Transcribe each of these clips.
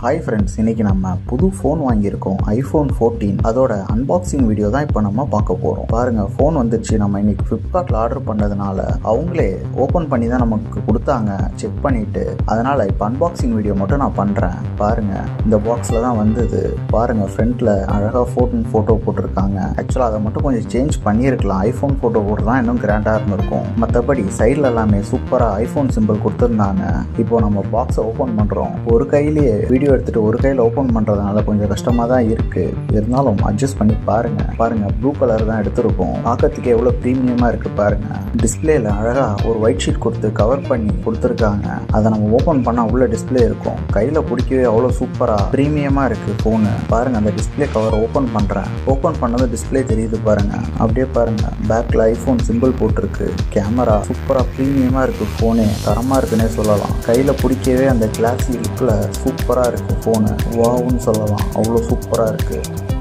hi friends இன்னைக்கு நம்ம புது ஃபோன் வாங்கியிருக்கோம் ஐஃபோன் ஃபோர்டீன் அதோட அன்பாக்சிங் வீடியோ தான் இப்போ நம்ம பார்க்க போகிறோம் பாருங்க ஃபோன் வந்துருச்சு நம்ம இன்னைக்கு ஃப்ளிப்கார்ட்டில் ஆர்டர் பண்ணதுனால அவங்களே ஓப்பன் பண்ணி தான் நமக்கு கொடுத்தாங்க செக் பண்ணிட்டு அதனால இப்போ அன்பாக்சிங் வீடியோ மட்டும் நான் பண்ணுறேன் பாருங்க இந்த பாக்ஸில் தான் வந்தது பாருங்க ஃப்ரண்ட்டில் அழகாக ஃபோட்டோ ஃபோட்டோ போட்டிருக்காங்க ஆக்சுவலாக அதை மட்டும் கொஞ்சம் சேஞ்ச் பண்ணியிருக்கலாம் ஐஃபோன் ஃபோட்டோ போட்டு தான் இன்னும் கிராண்டாக இருந்திருக்கும் மற்றபடி சைடில் எல்லாமே சூப்பராக ஐஃபோன் சிம்பிள் கொடுத்துருந்தாங்க இப்போ நம்ம பாக்ஸை ஓப்பன் பண்ணுறோம் ஒரு கையிலேயே வீடியோ எடுத்துட்டு ஒரு கையில் ஓப்பன் பண்ணுறதுனால கொஞ்சம் கஷ்டமாக தான் இருக்குது இருந்தாலும் அட்ஜஸ்ட் பண்ணி பாருங்க பாருங்க ப்ளூ கலர் தான் எடுத்திருக்கோம் பார்க்கறதுக்கு எவ்வளோ ப்ரீமியமாக இருக்குது பாருங்க டிஸ்பிளேல அழகாக ஒரு ஒயிட் ஷீட் கொடுத்து கவர் பண்ணி கொடுத்துருக்காங்க அதை நம்ம ஓப்பன் பண்ணால் உள்ள டிஸ்பிளே இருக்கும் கையில் பிடிக்கவே அவ்வளோ சூப்பராக ப்ரீமியமாக இருக்குது ஃபோனு பாருங்க அந்த டிஸ்பிளே கவர் ஓப்பன் பண்ணுறேன் ஓப்பன் பண்ணது டிஸ்பிளே தெரியுது பாருங்க அப்படியே பாருங்க பேக்கில் ஐஃபோன் சிம்பிள் போட்டிருக்கு கேமரா சூப்பராக ப்ரீமியமாக இருக்குது ஃபோனு தரமாக இருக்குன்னே சொல்லலாம் கையில் பிடிக்கவே அந்த கிளாஸி லுக்கில் சூப்பராக இருக்குது ஃபோனு வாவுன்னு சொல்லலாம் அவ்வளோ சூப்பராக இருக்குது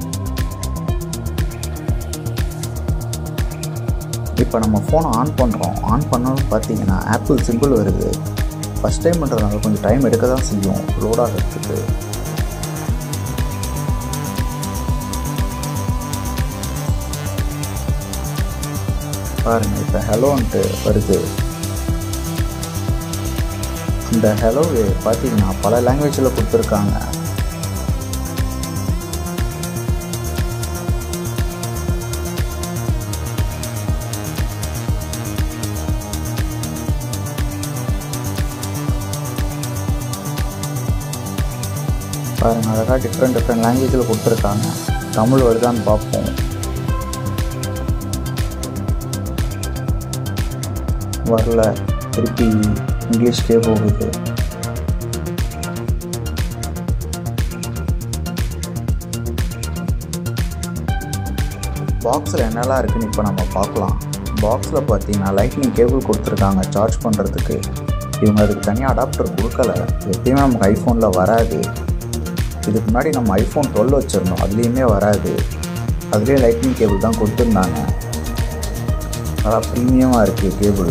இப்போ நம்ம ஃபோனை ஆன் பண்ணுறோம் ஆன் பண்ணாலும் பார்த்தீங்கன்னா ஆப்பிள் சிம்பிள் வருது ஃபஸ்ட் டைம் பண்ணுறதுனால கொஞ்சம் டைம் எடுக்க தான் செய்யும் லோட் ஆகிறதுக்கு பாருங்க இப்போ ஹலோன்ட்டு வருது இந்த ஹலோ பார்த்தீங்கன்னா பல லாங்குவேஜில் கொடுத்துருக்காங்க பாருங்க அழகாக டிஃப்ரெண்ட் டிஃப்ரெண்ட் லாங்குவேஜில் கொடுத்துருக்காங்க தமிழ் வருதான்னு பார்ப்போம் வரல திருப்பி இங்கிலீஷ்கே போகுது பாக்ஸில் என்னெல்லாம் இருக்குன்னு இப்போ நம்ம பார்க்கலாம் பாக்ஸில் பார்த்தீங்கன்னா லைட்னிங் கேபிள் கொடுத்துருக்காங்க சார்ஜ் பண்ணுறதுக்கு இவங்க அதுக்கு தனியாக அடாப்டர் கொடுக்கல எப்பயுமே நமக்கு ஐஃபோனில் வராது இதுக்கு முன்னாடி நம்ம ஐஃபோன் டுவெல் வச்சுருந்தோம் அதுலேயுமே வராது அதுலேயே லைட்னிங் கேபிள் தான் கொடுத்துருந்தாங்க நல்லா ப்ரீமியமாக இருக்குது கேபிள்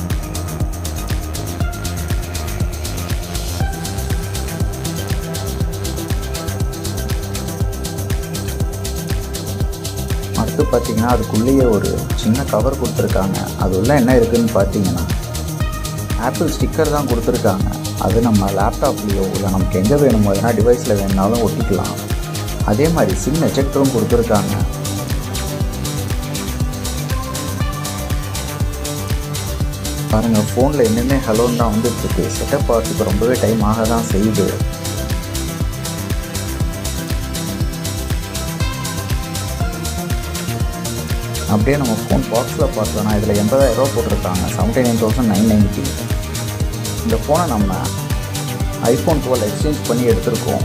அடுத்து பார்த்தீங்கன்னா அதுக்குள்ளேயே ஒரு சின்ன கவர் கொடுத்துருக்காங்க அது உள்ள என்ன இருக்குதுன்னு பார்த்தீங்கன்னா ஆப்பிள் ஸ்டிக்கர் தான் கொடுத்துருக்காங்க அது நம்ம லேப்டாப்லேயோ இல்லை நமக்கு எங்கே வேணுமோ எதனா டிவைஸில் வேணுனாலும் ஒட்டிக்கலாம் அதே மாதிரி சிம் எஜெக்டரும் கொடுத்துருக்காங்க பாருங்கள் ஃபோனில் என்னென்ன ஹலோன்னு தான் வந்துட்டுருக்கு செட்டப் ஆகிறதுக்கு ரொம்பவே டைம் ஆக தான் செய்யுது அப்படியே நம்ம ஃபோன் பாக்ஸில் பார்த்தோன்னா இதில் எண்பதாயிரரூவா போட்டிருக்காங்க seventy nine thousand nine ninety இந்த ஃபோனை நம்ம ஐஃபோன் டுவெல் எக்ஸ்சேஞ்ச் பண்ணி எடுத்திருக்கோம்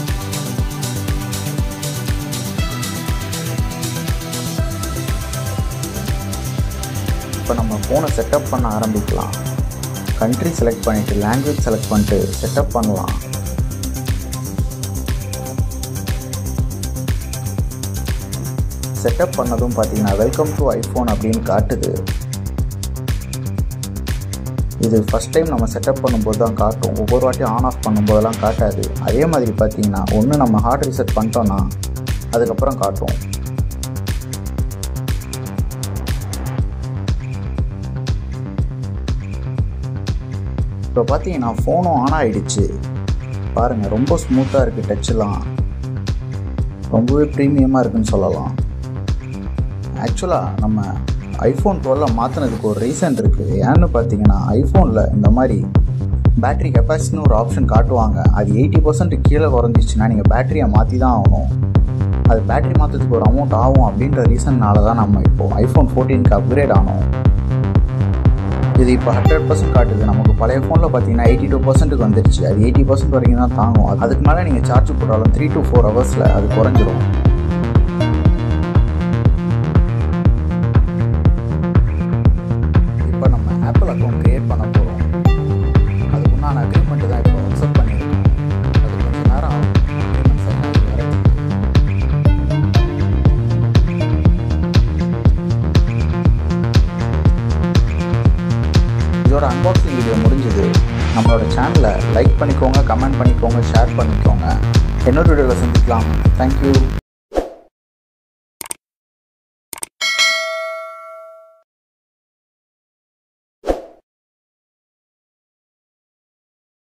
இப்போ நம்ம ஃபோனை செட்டப் பண்ண ஆரம்பிக்கலாம் கண்ட்ரி செலக்ட் பண்ணிவிட்டு லாங்குவேஜ் செலக்ட் பண்ணிட்டு செட்டப் பண்ணலாம் செட்டப் பண்ணதும் பார்த்தீங்கன்னா வெல்கம் டு ஐஃபோன் அப்படின்னு காட்டுது இது ஃபஸ்ட் டைம் நம்ம செட்டப் பண்ணும்போது தான் காட்டும் ஒவ்வொரு வாட்டியும் ஆன் ஆஃப் பண்ணும்போதெல்லாம் காட்டாது அதே மாதிரி பார்த்தீங்கன்னா ஒன்று நம்ம ஹார்ட் ரீசெட் பண்ணிட்டோன்னா அதுக்கப்புறம் காட்டும் இப்போ பார்த்தீங்கன்னா ஃபோனும் ஆன் ஆகிடுச்சு பாருங்கள் ரொம்ப ஸ்மூத்தாக இருக்குது டச்செலாம் ரொம்பவே ப்ரீமியமாக இருக்குன்னு சொல்லலாம் ஆக்சுவலாக நம்ம ஐஃபோன் டுவெல்ல மாற்றினதுக்கு ஒரு ரீசன் இருக்குது ஏன்னு பார்த்தீங்கன்னா ஐஃபோனில் இந்த மாதிரி பேட்ரி கெப்பாசிட்டின்னு ஒரு ஆப்ஷன் காட்டுவாங்க அது எயிட்டி பர்சன்ட் கீழே குறைஞ்சிச்சுன்னா நீங்கள் பேட்டரியை மாற்றி தான் ஆகணும் அது பேட்டரி மாற்றத்துக்கு ஒரு அமௌண்ட் ஆகும் அப்படின்ற ரீசன்னால தான் நம்ம இப்போது ஐஃபோன் ஃபோர்டீனுக்கு அப்கிரேட் ஆனோம் இது இப்போ ஹண்ட்ரட் பர்சன்ட் காட்டுது நமக்கு பழைய ஃபோனில் பார்த்தீங்கன்னா எயிட்டி டூ பர்சன்ட்டுக்கு வந்துருச்சு அது எயிட்டி பர்சன்ட் வரைக்கும் தான் தாங்கும் அதுக்கு மேலே நீங்கள் சார்ஜ் போட்டாலும் த்ரீ டு ஃபோர் ஹவர்ஸில் அது குறைஞ்சிரும் இப்போ நம்ம ஆப்பிள் அக்கௌண்ட் க்ரியேட் பண்ண போகிறோம் அதுக்கு உண்டான அக்ரிமெண்ட் தான் இப்போ அக்செப்ட் பண்ணியிருக்கோம் அது கொஞ்சம் நேரம் ஆகும் அக்ரிமெண்ட் சைன் ஆகி வரதுக்கு இதோட அன்பாக்சிங் வீடியோ முடிஞ்சுது நம்மளோட சேனலை லைக் பண்ணிக்கோங்க கமெண்ட் பண்ணிக்கோங்க ஷேர் பண்ணிக்கோங்க இன்னொரு வீடியோவில் சந்திக்கலாம் தேங்க்யூ